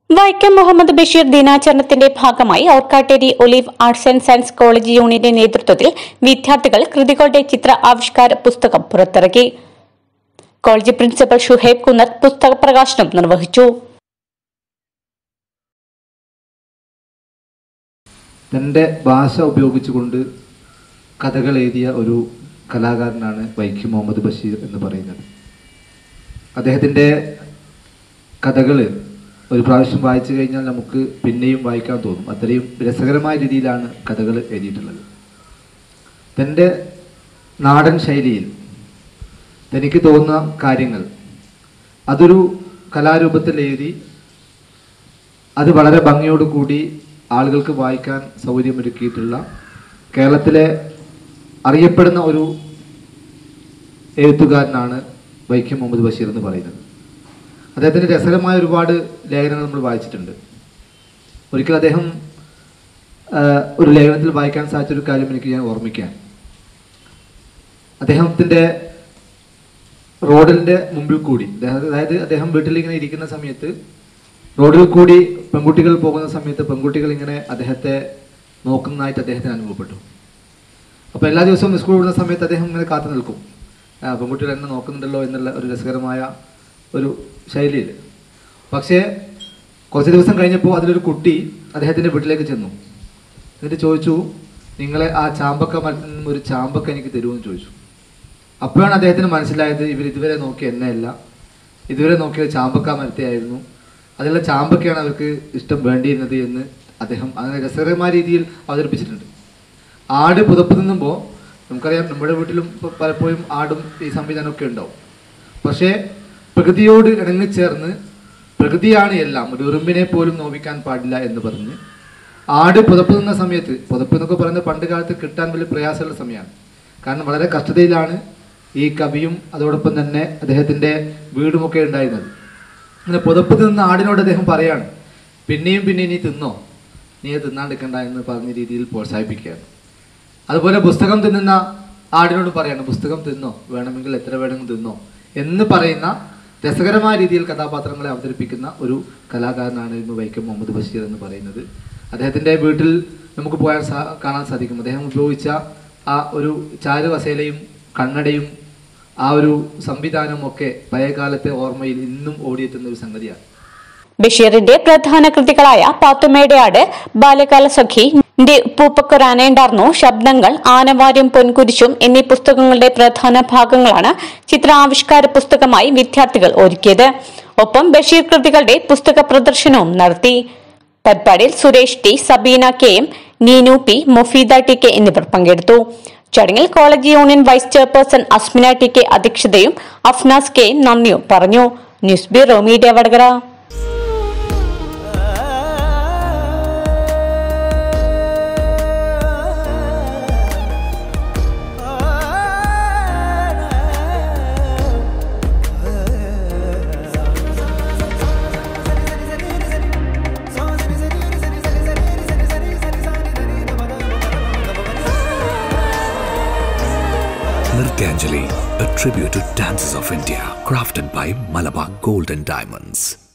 വൈക്കം മുഹമ്മദ് ബഷീർ ദിനാചരണത്തിന്റെ ഭാഗമായി Orkkatteri Olive arts and science college യൂണിയന്റെ നേതൃത്വത്തിൽ വിദ്യാർത്ഥികൾ കൃതികളുടെ ചിത്ര ആവിഷ്കാര പുസ്തകം പുറത്തിറക്കി കോളേജ് പ്രിൻസിപ്പൽ ഷുഹൈബ് കുന്നത്ത് പുസ്തക പ്രകാശനം നിർവഹിച്ചു തൻ്റെ ഭാഷ ഉപയോഗിച്ചുകൊണ്ട് കഥകൾ എഴുതിയ ഒരു കലാകാരനാണ് വൈക്കം മുഹമ്മദ് ബഷീർ എന്ന് പറയുന്നത് അദ്ദേഹത്തിൻ്റെ കഥകൾ ഒരു പ്രാവശ്യം വായിച്ചു കഴിഞ്ഞാൽ നമുക്ക് പിന്നെയും വായിക്കാൻ തോന്നും അത്രയും രസകരമായ രീതിയിലാണ് കഥകൾ എഴുതിയിട്ടുള്ളത് തൻ്റെ നാടൻ ശൈലിയിൽ തനിക്ക് തോന്നുന്ന കാര്യങ്ങൾ അതൊരു കലാരൂപത്തിൽ എഴുതി അത് വളരെ ഭംഗിയോടുകൂടി ആളുകൾക്ക് വായിക്കാൻ സൗകര്യമൊരുക്കിയിട്ടുള്ള കേരളത്തിലെ അറിയപ്പെടുന്ന ഒരു എഴുത്തുകാരനാണ് വൈക്കം മുഹമ്മദ് ബഷീർ എന്ന് പറയുന്നത് അദ്ദേഹത്തിൻ്റെ രസകരമായ ഒരുപാട് ലേഖനങ്ങൾ നമ്മൾ വായിച്ചിട്ടുണ്ട് ഒരിക്കൽ അദ്ദേഹം ആ, ഒരു ലേഖനത്തിൽ വായിക്കാൻ സാധിച്ചൊരു കാര്യം എനിക്ക് ഞാൻ ഓർമ്മിക്കാം അദ്ദേഹത്തിൻ്റെ റോഡിൻ്റെ മുമ്പിൽ കൂടി അദ്ദേഹം- അതായത് അദ്ദേഹം വീട്ടിൽ ഇങ്ങനെ ഇരിക്കുന്ന സമയത്ത് റോഡിൽ കൂടി പെൺകുട്ടികൾ പോകുന്ന സമയത്ത് പെൺകുട്ടികൾ ഇങ്ങനെ അദ്ദേഹത്തെ നോക്കുന്നതായിട്ട് അദ്ദേഹത്തിന് അനുഭവപ്പെട്ടു അപ്പോൾ എല്ലാ ദിവസവും സ്കൂൾ വിടുന്ന സമയത്ത് അദ്ദേഹം ഇങ്ങനെ കാത്തു നിൽക്കും ആ, പെൺകുട്ടികൾ എന്നെ നോക്കുന്നുണ്ടല്ലോ എന്നുള്ള ഒരു രസകരമായ ഒരു ശൈലിയിൽ പക്ഷേ കുറച്ച് ദിവസം കഴിഞ്ഞപ്പോൾ അതിലൊരു കുട്ടി അദ്ദേഹത്തിൻ്റെ വീട്ടിലേക്ക് ചെന്നു എന്നിട്ട് ചോദിച്ചു നിങ്ങളെ ആ ചാമ്പക്ക മരത്തിൽ നിന്നും ഒരു ചാമ്പക്ക എനിക്ക് തരുമെന്ന് ചോദിച്ചു അപ്പോഴാണ് അദ്ദേഹത്തിന് മനസ്സിലായത് ഇവർ ഇതുവരെ നോക്കിയ എന്നെയല്ല ഇതുവരെ നോക്കിയത് ചാമ്പക്ക മരത്തെയായിരുന്നു അതിലുള്ള ചാമ്പക്കയാണ് അവർക്ക് ഇഷ്ടം വേണ്ടിയിരുന്നത് എന്ന് അദ്ദേഹം അങ്ങനെ രസകരമായ രീതിയിൽ അവതരിപ്പിച്ചിട്ടുണ്ട് ആട് പുതപ്പ് നിന്നുമ്പോൾ നമുക്കറിയാം നമ്മുടെ വീട്ടിലും ഇപ്പൊ പലപ്പോഴും ആടും ഈ സംവിധാനമൊക്കെ ഉണ്ടാവും പക്ഷേ പ്രകൃതിയോട് ഇണങ്ങിച്ചേർന്ന് പ്രകൃതിയാണ് എല്ലാം ഒരു ഉറുമ്പിനെ പോലും നോവിക്കാൻ പാടില്ല എന്ന് പറഞ്ഞ് ആട് പുതപ്പ് നിന്ന സമയത്ത് പുതപ്പ് എന്നൊക്കെ പറയുന്നത് പണ്ട് കാലത്ത് കിട്ടാൻ വലിയ പ്രയാസമുള്ള സമയമാണ് കാരണം വളരെ കഷ്ടതയിലാണ് ഈ കവിയും അതോടൊപ്പം തന്നെ അദ്ദേഹത്തിൻ്റെ വീടുമൊക്കെ ഉണ്ടായിരുന്നത് അങ്ങനെ പുതപ്പ് തിന്ന ആടിനോട് അദ്ദേഹം പറയാണ് പിന്നെയും പിന്നെയും നീ തിന്നോ നീ അത് തിന്നാണ്ടിക്കണ്ട എന്ന് പറഞ്ഞ രീതിയിൽ പ്രോത്സാഹിപ്പിക്കുകയാണ് അതുപോലെ പുസ്തകം തിന്നുന്ന ആടിനോട് പറയാണ് പുസ്തകം തിന്നോ വേണമെങ്കിൽ എത്ര വേണമെങ്കിൽ തിന്നോ എന്ന് പറയുന്ന രസകരമായ രീതിയിൽ കഥാപാത്രങ്ങളെ അവതരിപ്പിക്കുന്ന ഒരു കലാകാരനാണ് ഇന്ന് വൈക്കം മുഹമ്മദ് ബഷീർ എന്ന് പറയുന്നത് അദ്ദേഹത്തിൻ്റെ വീട്ടിൽ നമുക്ക് പോയാൽ സാ- കാണാൻ സാധിക്കും അദ്ദേഹം ഉപയോഗിച്ച ആ ഒരു ചാരുവസേലയും കണ്ണടയും ആ ഒരു സംവിധാനവും ഒക്കെ പഴയകാലത്തെ ഓർമ്മയിൽ ഇന്നും ഓടിയെത്തുന്ന ഒരു സംഗതിയാണ് ബഷീറിന്റെ പ്രധാന കൃതികളായ പാത്തുമ്മയുടെ ആട് ബാല്യകാല സഖി ന്റെ പൂപ്പക്കൊരാനയുണ്ടാർന്നു ശബ്ദങ്ങൾ ആനവാര്യം പൊൻകുരിശും എന്നീ പുസ്തകങ്ങളുടെ പ്രധാന ഭാഗങ്ങളാണ് ചിത്രാവിഷ്കാര പുസ്തകമായി വിദ്യാർത്ഥികൾ ഒരുക്കിയത് ഒപ്പം ബഷീർ കൃതികളുടെ പുസ്തക പ്രദർശനവും നടത്തി പരിപാടിയിൽ Suresh T Sabeena K M Neenu P Mofeeda T K എന്നിവർ പങ്കെടുത്തു ചടങ്ങിൽ college union vice chairperson Asmina T K അധ്യക്ഷതയും അഫ്നാസ് കെ നന്ദിയും പറഞ്ഞു news bureau media Vadakara Nirtyanjali, a tribute to dancers of India, crafted by Malabar Gold and Diamonds.